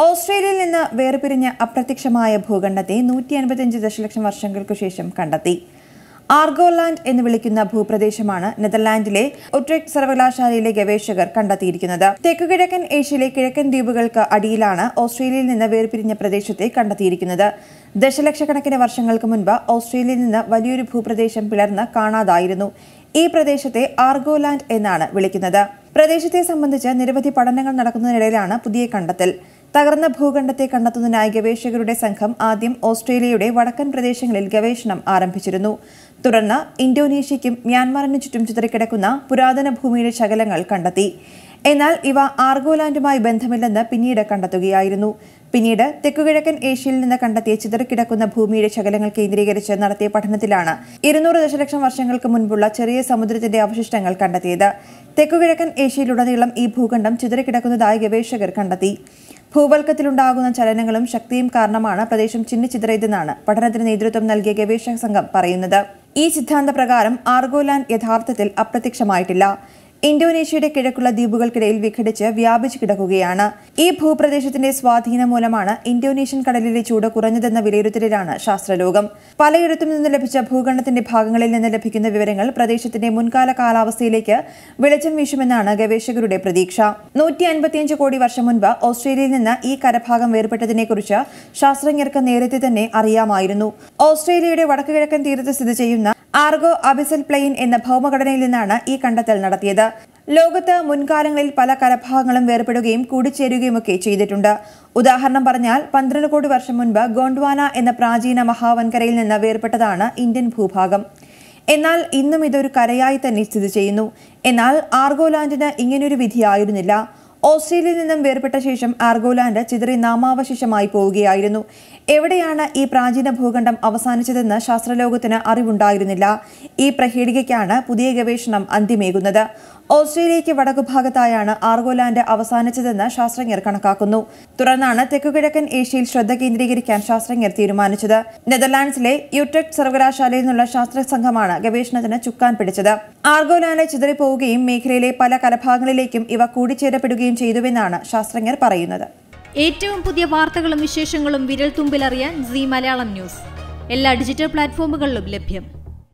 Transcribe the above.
ഓസ്ട്രേലിയയിൽ നിന്ന് വേർപിരിഞ്ഞ അപ്രത്യക്ഷമായ ഭൂഖണ്ഡത്തെ നൂറ്റി അൻപത്തിയഞ്ച് ദശലക്ഷം വർഷങ്ങൾക്കു ശേഷം കണ്ടെത്തി ആർഗോലാൻഡ് എന്ന് വിളിക്കുന്ന ഭൂപ്രദേശമാണ് നെതർലാൻഡിലെ ഉട്രെക്ട് സർവകലാശാലയിലെ ഗവേഷകർ കണ്ടെത്തിയിരിക്കുന്നത് തെക്കുകിഴക്കൻ ഏഷ്യയിലെ കിഴക്കൻ ദ്വീപുകൾക്ക് അടിയിലാണ് ഓസ്ട്രേലിയയിൽ നിന്ന് വേർപിരിഞ്ഞ പ്രദേശത്തെ കണ്ടെത്തിയിരിക്കുന്നത് ദശലക്ഷക്കണക്കിന് വർഷങ്ങൾക്ക് മുൻപ് ഓസ്ട്രേലിയയിൽ നിന്ന് വലിയൊരു ഭൂപ്രദേശം പിളർന്ന് കാണാതായിരുന്നു ഈ പ്രദേശത്തെ ആർഗോലാൻഡ് എന്നാണ് വിളിക്കുന്നത് പ്രദേശത്തെ സംബന്ധിച്ച് നിരവധി പഠനങ്ങൾ നടക്കുന്നതിനിടയിലാണ് പുതിയ കണ്ടെത്തൽ തകർന്ന ഭൂഖണ്ഡത്തെ കണ്ടെത്തുന്നതിനായി ഗവേഷകരുടെ സംഘം ആദ്യം ഓസ്ട്രേലിയയുടെ വടക്കൻ പ്രദേശങ്ങളിൽ ഗവേഷണം ആരംഭിച്ചിരുന്നു തുടർന്ന് ഇന്തോനേഷ്യയ്ക്കും മ്യാൻമാറിനു ചുറ്റും ചിതറിക്കിടക്കുന്ന പുരാതന ഭൂമിയുടെ ശകലങ്ങൾ കണ്ടെത്തി എന്നാൽ ഇവ ആർഗോലാൻഡുമായി ബന്ധമില്ലെന്ന് പിന്നീട് കണ്ടെത്തുകയായിരുന്നു പിന്നീട് തെക്കുകിഴക്കൻ ഏഷ്യയിൽ നിന്ന് കണ്ടെത്തിയ ചിതറിക്കിടക്കുന്ന ഭൂമിയുടെ ശകലങ്ങൾ കേന്ദ്രീകരിച്ച് നടത്തിയ പഠനത്തിലാണ് ഇരുന്നൂറ് ദശലക്ഷം വർഷങ്ങൾക്ക് മുൻപുള്ള ചെറിയ സമുദ്രത്തിന്റെ അവശിഷ്ടങ്ങൾ കണ്ടെത്തിയത് തെക്കുകിഴക്കൻ ഏഷ്യയിലുടനീളം ഈ ഭൂഖണ്ഡം ചിതറിക്കിടക്കുന്നതായി ഗവേഷകർ കണ്ടെത്തി ഭൂവൽക്കത്തിലുണ്ടാകുന്ന ചലനങ്ങളും ശക്തിയും കാരണമാണ് പ്രദേശം ചിന്നിച്ചിതറിയതെന്നാണ് പഠനത്തിന് നേതൃത്വം നൽകിയ ഗവേഷക സംഘം പറയുന്നത് ഈ സിദ്ധാന്ത പ്രകാരം ആർഗോലാൻഡ് യഥാർത്ഥത്തിൽ അപ്രത്യക്ഷമായിട്ടില്ല ഇന്തോനേഷ്യയുടെ കിഴക്കുള്ള ദ്വീപുകൾക്കിടയിൽ വിഘടിച്ച് വ്യാപിച്ചു കിടക്കുകയാണ് ഈ ഭൂപ്രദേശത്തിന്റെ സ്വാധീനം മൂലമാണ് ഇന്തോനേഷ്യൻ കടലിലെ ചൂട് കുറഞ്ഞതെന്ന വിലയിരുത്തലിലാണ് ശാസ്ത്രലോകം പലയിടത്തും നിന്ന് ലഭിച്ച ഭൂഖണ്ഡത്തിന്റെ ഭാഗങ്ങളിൽ നിന്ന് ലഭിക്കുന്ന വിവരങ്ങൾ പ്രദേശത്തിന്റെ മുൻകാല കാലാവസ്ഥയിലേക്ക് വെളിച്ചം വീശുമെന്നാണ് ഗവേഷകരുടെ പ്രതീക്ഷ നൂറ്റി അൻപത്തിയഞ്ച് കോടി വർഷം മുൻപ് ഓസ്ട്രേലിയയിൽ നിന്ന് ഈ കരഭാഗം വേർപെട്ടതിനെക്കുറിച്ച് ശാസ്ത്രജ്ഞർക്ക് നേരത്തെ തന്നെ അറിയാമായിരുന്നു ഓസ്ട്രേലിയയുടെ വടക്കുകിഴക്കൻ തീരത്ത് സ്ഥിതി ചെയ്യുന്ന ആർഗോ അബിസൽ പ്ലെയിൻ എന്ന ഭൗമഘടനയിൽ നിന്നാണ് ഈ കണ്ടെത്തൽ നടത്തിയത് ലോകത്ത് മുൻകാലങ്ങളിൽ പല കരഭാഗങ്ങളും വേർപെടുകയും കൂടിച്ചേരുകയുമൊക്കെ ചെയ്തിട്ടുണ്ട് ഉദാഹരണം പറഞ്ഞാൽ പന്ത്രണ്ട് കോടി വർഷം മുൻപ് ഗോണ്ട്വാന എന്ന പ്രാചീന മഹാവൻകരയിൽ നിന്ന് വേർപെട്ടതാണ് ഇന്ത്യൻ ഭൂഭാഗം എന്നാൽ ഇന്നും ഇതൊരു കരയായി തന്നെ സ്ഥിതി ചെയ്യുന്നു എന്നാൽ ആർഗോലാൻഡിന് ഇങ്ങനൊരു വിധിയായിരുന്നില്ല ഓസ്ട്രേലിയയിൽ നിന്നും വേർപെട്ട ശേഷം ആർഗോലാൻഡ് ചിതറി നാമാവശേഷമായി പോവുകയായിരുന്നു എവിടെയാണ് ഈ പ്രാചീന ഭൂഖണ്ഡം അവസാനിച്ചതെന്ന് ശാസ്ത്രലോകത്തിന് അറിവുണ്ടായിരുന്നില്ല ഈ പ്രഹേളികയ്ക്കാണ് പുതിയ ഗവേഷണം അന്തിമേകുന്നത് ഓസ്ട്രേലിയയ്ക്ക് വടക്കുഭാഗത്തായാണ് ആർഗോലാൻഡ് അവസാനിച്ചതെന്ന് ശാസ്ത്രജ്ഞർ കണക്കാക്കുന്നു തുടർന്നാണ് തെക്കുകിഴക്കൻ ഏഷ്യയിൽ ശ്രദ്ധ കേന്ദ്രീകരിക്കാൻ ശാസ്ത്രജ്ഞർ തീരുമാനിച്ചത് നെതർലാൻഡ്സിലെ യുട്രെക്ട് സർവകലാശാലയിൽ നിന്നുള്ള ശാസ്ത്ര സംഘമാണ് ഗവേഷണത്തിന് ചുക്കാൻ പിടിച്ചത് ആർഗോലാൻഡ് ചിതറിപ്പോവുകയും മേഖലയിലെ പല കരഭാഗങ്ങളിലേക്കും ഇവ കൂടിച്ചേരപ്പെടുകയും ചെയ്തുവെന്നാണ് ശാസ്ത്രജ്ഞർ പറയുന്നത് ഏറ്റവും പുതിയ വാർത്തകളും വിശേഷങ്ങളും വിരൽ തുമ്പിലറിയാൻ സി മലയാളം ന്യൂസ് എല്ലാ ഡിജിറ്റൽ പ്ലാറ്റ്ഫോമുകളിലും ലഭ്യം